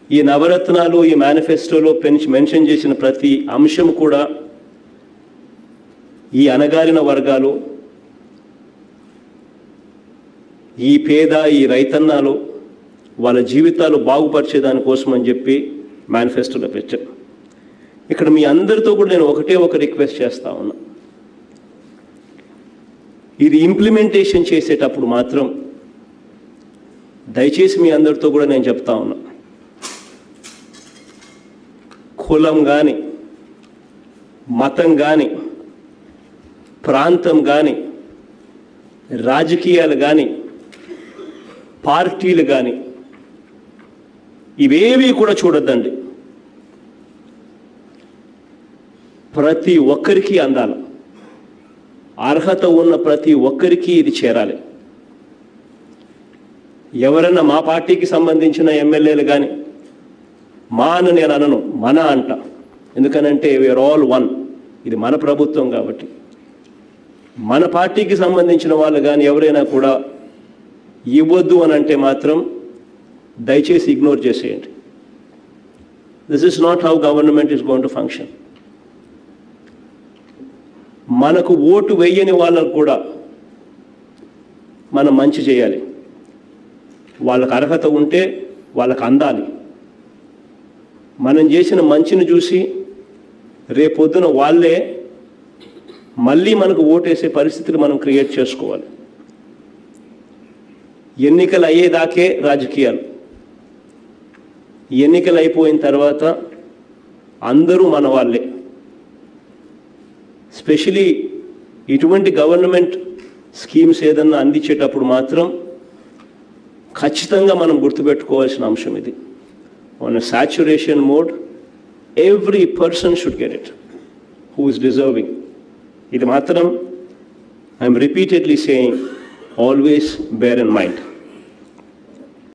ఈ నవరత్నాలు ఈ మేనిఫెస్టోలో పెంచి మెన్షన్ చేసిన ప్రతి అంశం కూడా ఈ అణగారిన వర్గాలు ఈ పేద ఈ రైతన్నాలు వాళ్ళ జీవితాలు బాగుపరిచే దానికోసం అని చెప్పి మేనిఫెస్టోలో పెట్టాను ఇక్కడ మీ అందరితో కూడా నేను ఒకటే ఒక రిక్వెస్ట్ చేస్తా ఉన్నా ఇది ఇంప్లిమెంటేషన్ చేసేటప్పుడు మాత్రం దయచేసి మీ అందరితో కూడా నేను చెప్తా ఉన్నా కులం కానీ మతం కానీ ప్రాంతం కానీ రాజకీయాలు కానీ పార్టీలు కానీ ఇవేవి కూడా చూడొద్దండి ప్రతి ఒక్కరికి అందాలి అర్హత ఉన్న ప్రతి ఒక్కరికి ఇది చేరాలి ఎవరైనా మా పార్టీకి సంబంధించిన ఎమ్మెల్యేలు కానీ మా అని నేను అనను మన అంట ఎందుకనంటే వీఆర్ ఆల్ వన్ ఇది మన ప్రభుత్వం కాబట్టి మన పార్టీకి సంబంధించిన వాళ్ళు కానీ ఎవరైనా కూడా ఇవ్వద్దు అని అంటే మాత్రం దయచేసి ఇగ్నోర్ చేసేయండి this is not how government is going to function మనకు ఓటు వేయని వాళ్ళకు కూడా మనం మంచి చేయాలి వాళ్ళకు అర్హత ఉంటే వాళ్ళకు అందాలి మనం చేసిన మంచిని చూసి రేపొద్దున వాళ్ళే మళ్ళీ మనకు ఓటేసే పరిస్థితులు మనం క్రియేట్ చేసుకోవాలి ఎన్నికలు అయ్యేదాకే రాజకీయాలు ఎన్నికలు అయిపోయిన తర్వాత అందరూ మన వాళ్ళే స్పెషలీ ఇటువంటి గవర్నమెంట్ స్కీమ్స్ ఏదన్నా అందించేటప్పుడు మాత్రం ఖచ్చితంగా మనం గుర్తుపెట్టుకోవాల్సిన అంశం ఇది on saturation mode every person should get it who is deserving ఇది మాత్రం I'm repeatedly saying always bear in mind